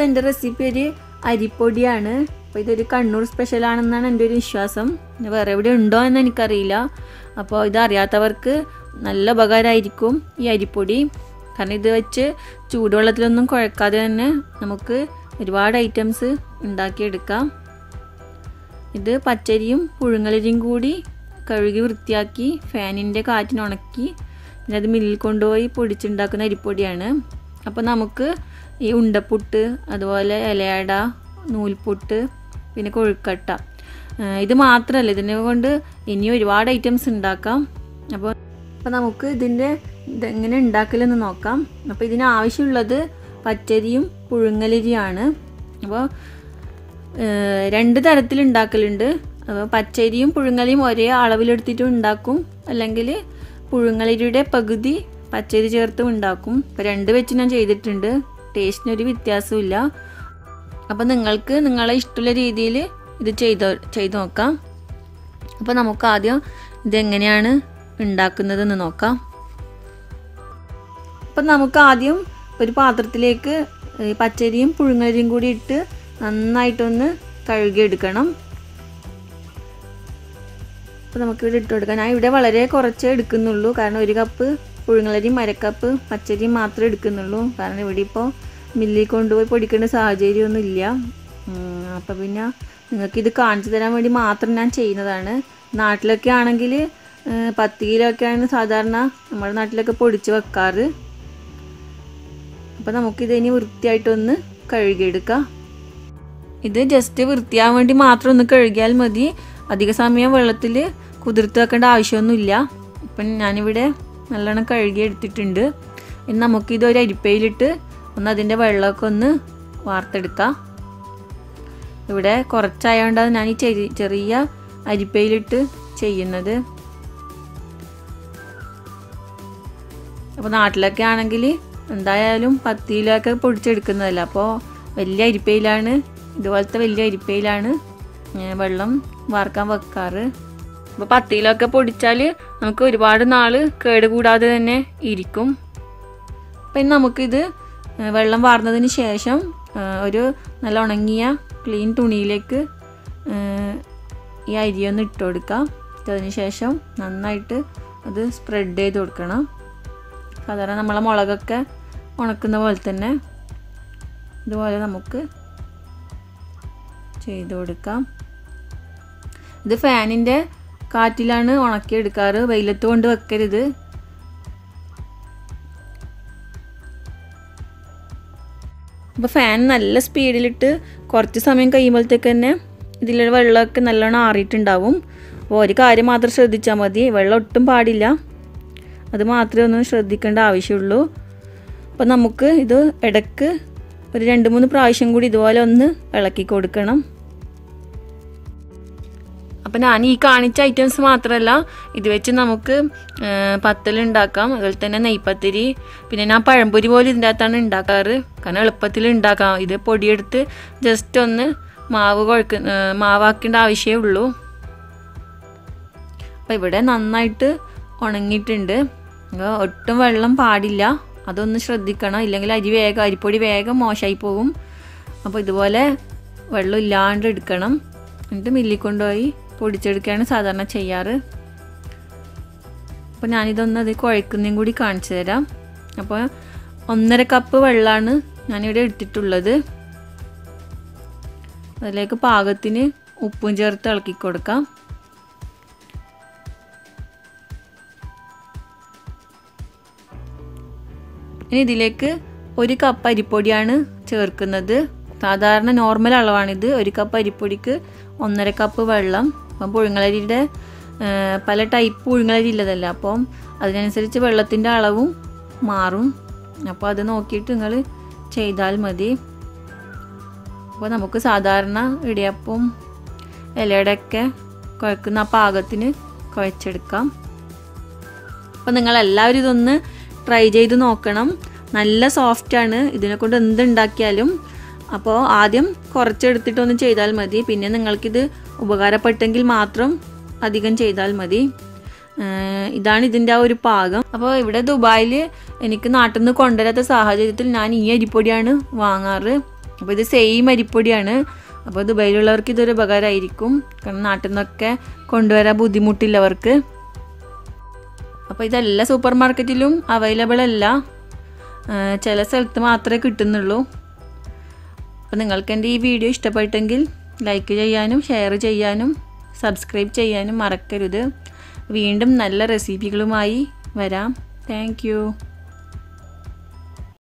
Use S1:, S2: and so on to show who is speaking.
S1: എൻ്റെ റെസിപ്പി ഒരു അരിപ്പൊടിയാണ് അപ്പോൾ ഇതൊരു കണ്ണൂർ സ്പെഷ്യലാണെന്നാണ് എൻ്റെ ഒരു വിശ്വാസം പിന്നെ വേറെ എവിടെ ഉണ്ടോ എന്ന് എനിക്കറിയില്ല അപ്പോൾ ഇത് അറിയാത്തവർക്ക് നല്ല ഉപകാരമായിരിക്കും ഈ അരിപ്പൊടി കാരണം ഇത് വെച്ച് ചൂടുവെള്ളത്തിലൊന്നും കുഴക്കാതെ തന്നെ നമുക്ക് ഒരുപാട് ഐറ്റംസ് ഉണ്ടാക്കിയെടുക്കാം ഇത് പച്ചരിയും പുഴുങ്ങലരിയും കൂടി കഴുകി വൃത്തിയാക്കി ഫാനിൻ്റെ കാറ്റിന് ഉണക്കി പിന്നെ അത് മില്ലിൽ കൊണ്ടുപോയി പൊടിച്ചുണ്ടാക്കുന്ന അരിപ്പൊടിയാണ് അപ്പോൾ നമുക്ക് ഈ ഉണ്ടപ്പുട്ട് അതുപോലെ ഇലയട നൂൽപുട്ട് പിന്നെ കൊഴുക്കട്ട ഇത് മാത്രമല്ല ഇതിനെ കൊണ്ട് ഇനി ഒരുപാട് ഐറ്റംസ് ഉണ്ടാക്കാം അപ്പോൾ അപ്പോൾ നമുക്ക് ഇതിൻ്റെ ഇതെങ്ങനെ ഉണ്ടാക്കലെന്ന് നോക്കാം അപ്പോൾ ഇതിന് ആവശ്യമുള്ളത് പച്ചരിയും പുഴുങ്ങലരിയാണ് അപ്പോൾ രണ്ട് തരത്തിൽ ഉണ്ടാക്കലുണ്ട് അപ്പോൾ പച്ചരിയും പുഴുങ്ങലരിയും ഒരേ അളവിലെടുത്തിട്ടും ഉണ്ടാക്കും അല്ലെങ്കിൽ പുഴുങ്ങലരിയുടെ പകുതി പച്ചരി ചേർത്തും ഉണ്ടാക്കും അപ്പോൾ രണ്ട് വെച്ച് ഞാൻ ചെയ്തിട്ടുണ്ട് ടേസ്റ്റിനൊരു വ്യത്യാസമില്ല അപ്പോൾ നിങ്ങൾക്ക് നിങ്ങളെ ഇഷ്ടമുള്ള രീതിയിൽ ഇത് ചെയ്ത് ചെയ്ത് നോക്കാം അപ്പോൾ നമുക്ക് ആദ്യം ഇതെങ്ങനെയാണ് ഉണ്ടാക്കുന്നതെന്ന് നോക്കാം അപ്പം നമുക്ക് ആദ്യം ഒരു പാത്രത്തിലേക്ക് പച്ചരിയും പുഴുങ്ങലരിയും കൂടി ഇട്ട് നന്നായിട്ടൊന്ന് കഴുകിയെടുക്കണം അപ്പോൾ നമുക്കിവിടെ ഇട്ട് കൊടുക്കാം ഞാൻ ഇവിടെ വളരെ കുറച്ചേ എടുക്കുന്നുള്ളൂ കാരണം ഒരു കപ്പ് പുഴുങ്ങലരിയും അരക്കപ്പ് പച്ചരിയും മാത്രമേ എടുക്കുന്നുള്ളൂ കാരണം ഇവിടെ ഇപ്പോൾ മില്ലിൽ കൊണ്ടുപോയി പൊടിക്കേണ്ട സാഹചര്യമൊന്നും ഇല്ല അപ്പോൾ പിന്നെ നിങ്ങൾക്കിത് കാണിച്ചു തരാൻ വേണ്ടി മാത്രം ഞാൻ ചെയ്യുന്നതാണ് നാട്ടിലൊക്കെ ആണെങ്കിൽ പത്ത് കിലോ ഒക്കെയാണ് സാധാരണ നമ്മുടെ നാട്ടിലൊക്കെ പൊടിച്ച് വെക്കാറ് അപ്പോൾ നമുക്കിത് ഇനി വൃത്തിയായിട്ടൊന്ന് കഴുകിയെടുക്കാം ഇത് ജസ്റ്റ് വൃത്തിയാവാൻ വേണ്ടി മാത്രം ഒന്ന് കഴുകിയാൽ മതി അധിക സമയം വെള്ളത്തിൽ കുതിർത്ത് വെക്കേണ്ട ആവശ്യമൊന്നുമില്ല ഇപ്പം ഞാനിവിടെ നല്ലോണം കഴുകി എടുത്തിട്ടുണ്ട് ഇനി നമുക്കിത് ഒരു അരിപ്പയിലിട്ട് ഒന്ന് അതിൻ്റെ വെള്ളമൊക്കെ ഒന്ന് വാർത്തെടുക്കാം ഇവിടെ കുറച്ചായതുകൊണ്ടാണ് ഞാൻ ഈ ചെറിയ ചെറിയ അരിപ്പയിലിട്ട് ചെയ്യുന്നത് അപ്പോൾ നാട്ടിലൊക്കെ ആണെങ്കിൽ എന്തായാലും പത്ത് കിലോ ഒക്കെ പൊടിച്ചെടുക്കുന്നതല്ല അപ്പോൾ വലിയ അരിപ്പയിലാണ് ഇതുപോലത്തെ വലിയ അരിപ്പയിലാണ് വെള്ളം വാർക്കാൻ വെക്കാറ് അപ്പോൾ പത്ത് കിലോ ഒക്കെ പൊടിച്ചാൽ നമുക്ക് ഒരുപാട് നാൾ കേടുകൂടാതെ തന്നെ ഇരിക്കും അപ്പം ഇനി നമുക്കിത് വെള്ളം വാർന്നതിന് ശേഷം ഒരു നല്ല ഉണങ്ങിയ ക്ലീൻ തുണിയിലേക്ക് ഈ അരിയൊന്ന് ഇട്ട് കൊടുക്കാം അതിന് ശേഷം നന്നായിട്ട് അത് സ്പ്രെഡ് ചെയ്ത് കൊടുക്കണം സാധാരണ നമ്മളെ മുളകൊക്കെ ഉണക്കുന്ന പോലെ തന്നെ ഇതുപോലെ നമുക്ക് ചെയ്ത് കൊടുക്കാം ഇത് ഫാനിൻ്റെ കാറ്റിലാണ് ഉണക്കിയെടുക്കാറ് വെയിലത്ത് കൊണ്ട് വെക്കരുത് അപ്പോൾ ഫാൻ നല്ല സ്പീഡിലിട്ട് കുറച്ച് സമയം കഴിയുമ്പോഴത്തേക്ക് തന്നെ ഇതിലെ വെള്ളമൊക്കെ നല്ലോണം ആറിയിട്ടുണ്ടാവും അപ്പോൾ ഒരു കാര്യം മാത്രം ശ്രദ്ധിച്ചാൽ മതി വെള്ളം ഒട്ടും പാടില്ല അത് മാത്രമേ ഒന്ന് ശ്രദ്ധിക്കേണ്ട ആവശ്യമുള്ളൂ അപ്പോൾ നമുക്ക് ഇത് ഇടയ്ക്ക് ഒരു രണ്ട് മൂന്ന് പ്രാവശ്യം കൂടി ഇതുപോലെ ഒന്ന് ഇളക്കി കൊടുക്കണം അപ്പം ഞാൻ ഈ കാണിച്ച ഐറ്റംസ് മാത്രമല്ല ഇത് വെച്ച് നമുക്ക് പത്തലുണ്ടാക്കാം അതുപോലെ തന്നെ നെയ്പ്പത്തിരി പിന്നെ ഞാൻ പഴംപൊരി പോലെ ഇതിൻ്റെ അകത്താണ് ഉണ്ടാക്കാറ് കാരണം എളുപ്പത്തിൽ ഉണ്ടാക്കാം ഇത് പൊടിയെടുത്ത് ജസ്റ്റ് ഒന്ന് മാവ് കുഴക്ക മാവാക്കേണ്ട ആവശ്യമേ ഉള്ളൂ അപ്പം ഇവിടെ നന്നായിട്ട് ഉണങ്ങിയിട്ടുണ്ട് ഒട്ടും വെള്ളം പാടില്ല അതൊന്ന് ശ്രദ്ധിക്കണം ഇല്ലെങ്കിൽ അരി വേഗം അരിപ്പൊടി വേഗം മോശമായി പോകും അപ്പോൾ ഇതുപോലെ വെള്ളം ഇല്ലാണ്ട് എടുക്കണം എന്നിട്ട് മില്ലിൽ കൊണ്ടുപോയി പൊടിച്ചെടുക്കുകയാണ് സാധാരണ ചെയ്യാറ് അപ്പോൾ ഞാനിതൊന്ന് അത് കുഴക്കുന്നതും കൂടി കാണിച്ചു തരാം അപ്പോൾ ഒന്നര കപ്പ് വെള്ളമാണ് ഞാനിവിടെ എടുത്തിട്ടുള്ളത് അതിലേക്ക് പാകത്തിന് ഉപ്പും ചേർത്ത് ഇളക്കി കൊടുക്കാം ഇനി ഇതിലേക്ക് ഒരു കപ്പ് അരിപ്പൊടിയാണ് ചേർക്കുന്നത് സാധാരണ നോർമൽ അളവാണിത് ഒരു കപ്പ് അരിപ്പൊടിക്ക് ഒന്നര കപ്പ് വെള്ളം അപ്പം പുഴുങ്ങലരിയുടെ പല ടൈപ്പ് പുഴുങ്ങലരി ഇല്ലതല്ല അപ്പം അതിനനുസരിച്ച് വെള്ളത്തിൻ്റെ അളവും മാറും അപ്പോൾ അത് നോക്കിയിട്ട് നിങ്ങൾ ചെയ്താൽ മതി അപ്പോൾ നമുക്ക് സാധാരണ ഇടിയപ്പം ഇലയുടെയൊക്കെ കുഴക്കുന്ന ആ പാകത്തിന് കുഴച്ചെടുക്കാം അപ്പോൾ നിങ്ങളെല്ലാവരും ഇതൊന്ന് ട്രൈ ചെയ്ത് നോക്കണം നല്ല സോഫ്റ്റാണ് ഇതിനെ കൊണ്ട് എന്തുണ്ടാക്കിയാലും അപ്പോൾ ആദ്യം കുറച്ചെടുത്തിട്ടൊന്ന് ചെയ്താൽ മതി പിന്നെ നിങ്ങൾക്കിത് ഉപകാരപ്പെട്ടെങ്കിൽ മാത്രം അധികം ചെയ്താൽ മതി ഇതാണ് ഇതിൻ്റെ ആ ഒരു പാകം അപ്പോൾ ഇവിടെ ദുബായിൽ എനിക്ക് നാട്ടിൽ നിന്ന് കൊണ്ടുവരാത്ത സാഹചര്യത്തിൽ ഞാൻ ഈ അരിപ്പൊടിയാണ് വാങ്ങാറ് അപ്പോൾ ഇത് സെയിം അരിപ്പൊടിയാണ് അപ്പോൾ ദുബൈയിലുള്ളവർക്ക് ഇതൊരു ഉപകാരമായിരിക്കും കാരണം നാട്ടിൽ നിന്നൊക്കെ കൊണ്ടുവരാൻ ബുദ്ധിമുട്ടില്ലവർക്ക് അപ്പോൾ ഇതെല്ലാ സൂപ്പർ മാർക്കറ്റിലും അവൈലബിൾ അല്ല ചില സ്ഥലത്ത് മാത്രമേ കിട്ടുന്നുള്ളൂ അപ്പോൾ നിങ്ങൾക്ക് എൻ്റെ ഈ വീഡിയോ ഇഷ്ടപ്പെട്ടെങ്കിൽ ലൈക്ക് ചെയ്യാനും ഷെയർ ചെയ്യാനും സബ്സ്ക്രൈബ് ചെയ്യാനും മറക്കരുത് വീണ്ടും നല്ല റെസിപ്പികളുമായി വരാം താങ്ക്